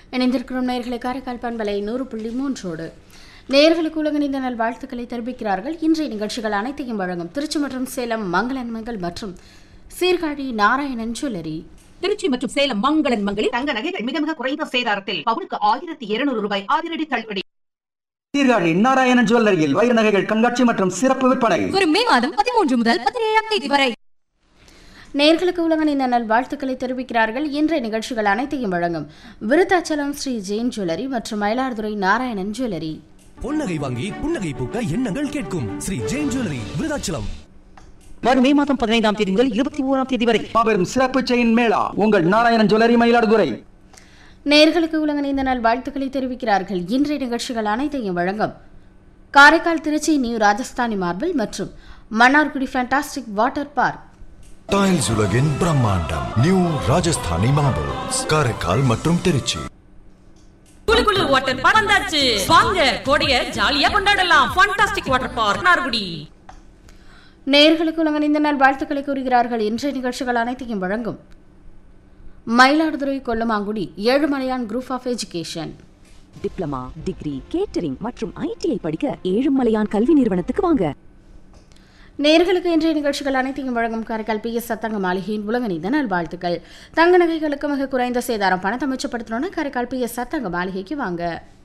இணைந்திருக்கிறோம் நேர்களை காரைக்கால் பண்பலை நூறு புள்ளி மூன்றோடு நேர்களுக்கு உலகணிந்த நல் வாழ்த்துக்களை தெரிவிக்கிறார்கள் இன்றைய நிகழ்ச்சிகள் அனைத்தையும் வழங்கும் திருச்சி மற்றும் சேலம் மங்களன்மங்கள் மற்றும் சீர்காழி நாராயணன் ஜுவல்லரி திருச்சி மற்றும் சேலம் மங்களன் மங்களில் தங்க நகைகள் மிக மிக குறைந்த சேதாரத்தில் பவுனுக்கு ஆயிரத்தி இருநூறு ரூபாய் அதிரடி தள்ளுபடி சீர்காழி நாராயணன் ஜுவல்லரியில் வைர நகைகள் கண்காட்சி மற்றும் சிறப்பு விற்பனை வரும் மே மாதம் பதிமூன்று முதல் பதினேழாம் தேதி வரை நேர்களுக்கு உலகணிந்த நல் வாழ்த்துக்களை தெரிவிக்கிறார்கள் இன்றைய நிகழ்ச்சிகள் அனைத்தையும் வழங்கும் விருத்தாச்சலம் ஸ்ரீ ஜெயின் ஜுவல்லரி மற்றும் மயிலாடுதுறை நாராயணன் ஜுவல்லரி பொன்னகை வாங்கி புன்னகை பூக்க எண்ணங்கள் கேட்கும் ஸ்ரீ ஜெயின் ஜுவல்லரி விருதாச்சலம் வரும் மே மாதம் பதினைந்தாம் தேதி முதல் இருபத்தி ஓராம் தேதி வரை மாபெரும் சிறப்பு செயின் மேளா உங்கள் நாராயணன் ஜுவல்லரி மயிலாடுதுறை நேர்களுக்கு உலகணிந்த நல் வாழ்த்துக்களை தெரிவிக்கிறார்கள் இன்றைய நிகழ்ச்சிகள் அனைத்தையும் வழங்கும் காரைக்கால் திருச்சி நியூ ராஜஸ்தானி மார்பிள் மற்றும் Mannargudi fantastic water park tiles உலகின் பிரம்மாண்டம் நியூ ராஜஸ்தானி மார்பிள்ஸ் காரைக்கால் மற்றும் திருச்சி குளு குளு வாட்டர் பார்க் வந்தாச்சு வாங்க கோடைய ஜாலியா கொண்டாடலாம் ஃபண்டாஸ்டிக் வாட்டர் பார்க் நார்குடி நேர்களுக்கு உலகணிந்த நல் வாழ்த்துக்களை கூறுகிறார்கள் இன்றைய நிகழ்ச்சிகள் அனைத்தையும் வழங்கும் Mayiladuthurai Kollamangudi Ezhumalaiyan group of education diploma degree catering மற்றும் ஐடிஐ படிக்க ஏழுமலையான் கல்வி நிறுவனத்துக்கு வாங்க நேர்களுக்கு இன்றைய நிகழ்ச்சிகள் அனைத்தையும் வழங்கும் காரைக்கால் பி எஸ் சத்தங்க மாளிகையின் உலகநீத நல்வாழ்த்துக்கள் தங்க நகைகளுக்கு மிக குறைந்த சேதாரம் பணத்தை மிச்சப்படுத்தணும்னா காரைக்கால் பி எஸ் சத்தங்க மாளிகைக்கு வாங்க